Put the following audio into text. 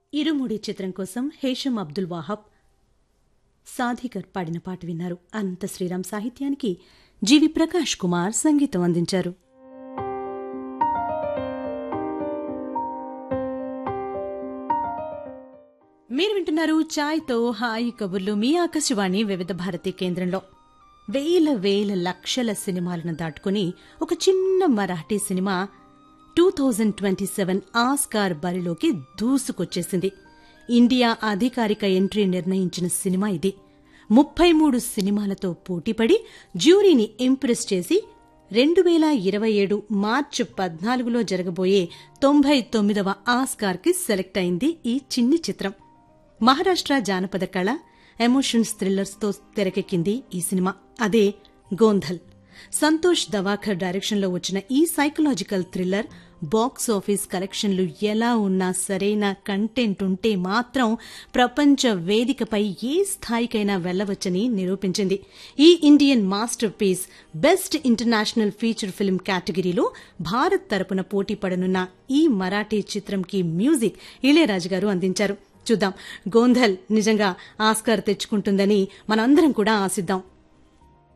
ఇరుముడి చిత్రం కోసం హేషం అబ్దుల్ వాహబ్ సాధికర్ పాడిన పాట విన్నారు అనంత శ్రీరామ్ సాహిత్యానికి జీవి ప్రకాష్ కుమార్ సంగీతం అందించారు మీరు వింటున్నారు ఛాయ్తో హాయి కబుర్లు మీ ఆకాశవాణి వివిధ భారతి కేంద్రంలో వేల వేల లక్షల సినిమాలను దాటుకుని ఒక చిన్న మరాఠీ సినిమా two thousand twenty seven Oscar బరిలోకి దూసుకొచ్చేసింది ఇండియా అధికారిక ఎంట్రీ నిర్ణయించిన సినిమా ఇది ముప్పై మూడు సినిమాలతో పోటీపడి జ్యూరీని ఇంప్రెస్ చేసి రెండు వేల ఇరవై ఏడు మార్చి పద్నాలుగులో జరగబోయే తొంభై తొమ్మిదవ ఆస్కార్కి సెలెక్ట్ అయింది ఈ చిన్ని చిత్రం మహారాష్ట్ర జానపద కళ ఎమోషన్స్ థ్రిల్లర్స్తో తెరకెక్కింది ఈ సినిమా అదే గోంధల్ సంతోష్ దవాకర్ డైరెక్షన్లో వచ్చిన ఈ సైకలాజికల్ థ్రిల్లర్ బాక్స్ ఆఫీస్ కలెక్షన్లు ఎలా ఉన్నా సరైన కంటెంట్ ఉంటే మాత్రం ప్రపంచ వేదికపై ఏ స్థాయికైనా వెళ్లవచ్చని నిరూపించింది ఈ Indian masterpiece best international feature film కేటగిరీలో భారత్ తరపున పోటీ పడనున్న ఈ మరాఠీ చిత్రంకి మ్యూజిక్ ఇళయరాజు గారు అందించారు చూద్దాం గోంధల్ నిజంగా ఆస్కార్ తెచ్చుకుంటుందని మనందరం కూడా ఆశిద్దాం